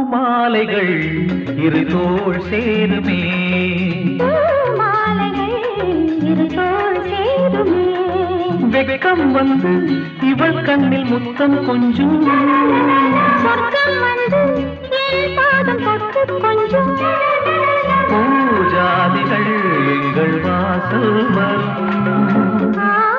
பூமாலைகள் இரு தோள் சேருமே மாலைகள் இருதோள் சேருமே வெட்கம் வந்து இவள் கண்ணில் முத்தம் கொஞ்சம் சொர்க்கம் வந்து என் பாதம் தொட்டு கொஞ்சம் பூஜாதிகள் எங்கள் வாசல் வரும்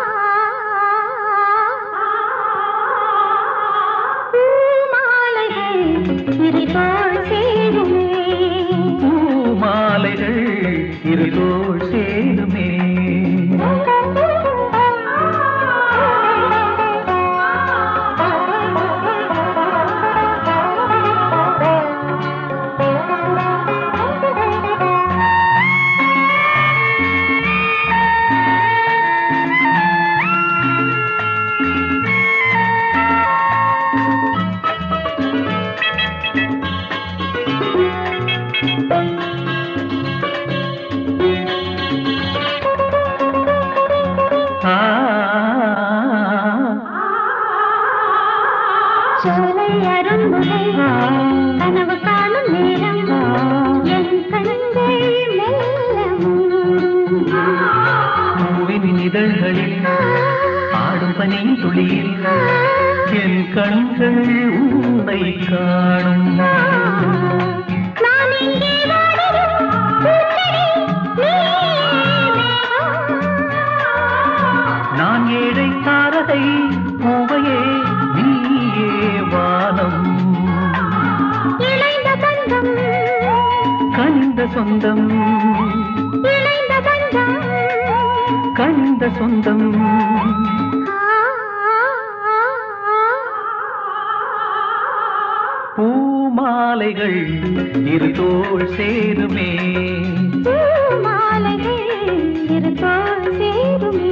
பூமாலைகள் இருதோள் சேருமே பூமாலைகள் இரு தோள் சேருமே ஆ சோலை அரும்புகை கனவு காணும் நேரம் என் கண்கள் மெல்ல மூடும். பூவின் இதழ்களில் ஆடும் பனி துளியில் என் கண்கள் உன்னை காணும் நான் இங்கே வாடிடும் பூச்செடி, நீயே மேகம். நான் ஏழை தாரகை பூவையே நீயே வானம் இணைந்த பந்தம் கனிந்த சொந்தம் இணைந்த பந்தம் கனிந்த சொந்தம் பூமாலைகள் இரு தோள் சேருமே மாலைகள் இருதோள் சேருமே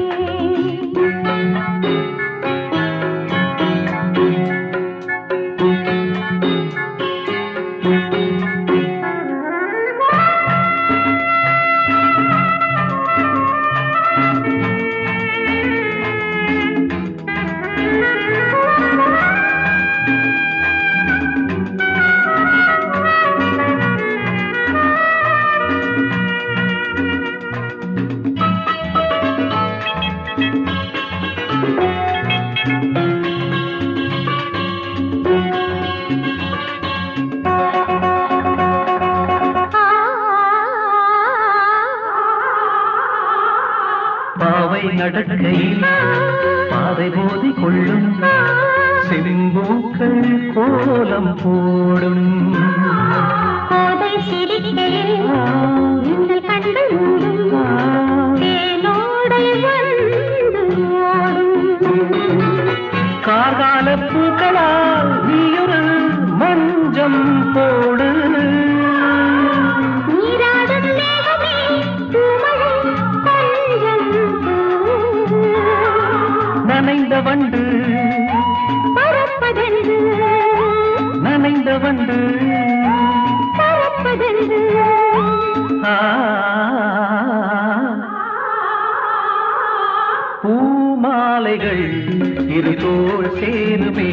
பாவை நடக்கையில் பாதை போதி கொள்ளும் செம்பூக்கள் கோலம் போடும் கோதை சிரிக்கையில் இந்த கண்கள் மூடும் தேனோடை வந்து ஓடும் கார்கால பூக்களால் நீயொரு மஞ்சம் போடு நீராடும் மேகமே பூமழை கொஞ்சம் தூ. நனைந்த வண்டு பறப்பதென்று நனைந்த வண்டு பறப்பதென்று ஆ பூமாலைகள் இரு தோள் சேருமே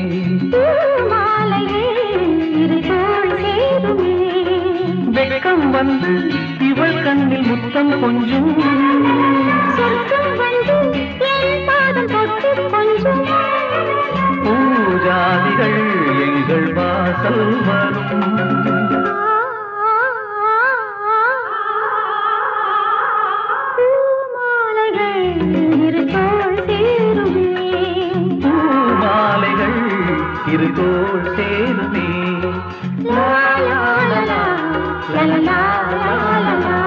மாலைகள் இருதோள் சேருமே வெட்கம் வந்து இவள் கண்ணில் முத்தம் கொஞ்சம் சொர்க்கம் வந்து என் பாதம் தொட்டு கொஞ்சம் பூஜாதிகள் எங்கள் வாசல் வரும் பூமாலைகள் இருதோள் சேருமே பூமாலைகள் இரு தோள் சேருமே லா லா லா லா லா லா லா லா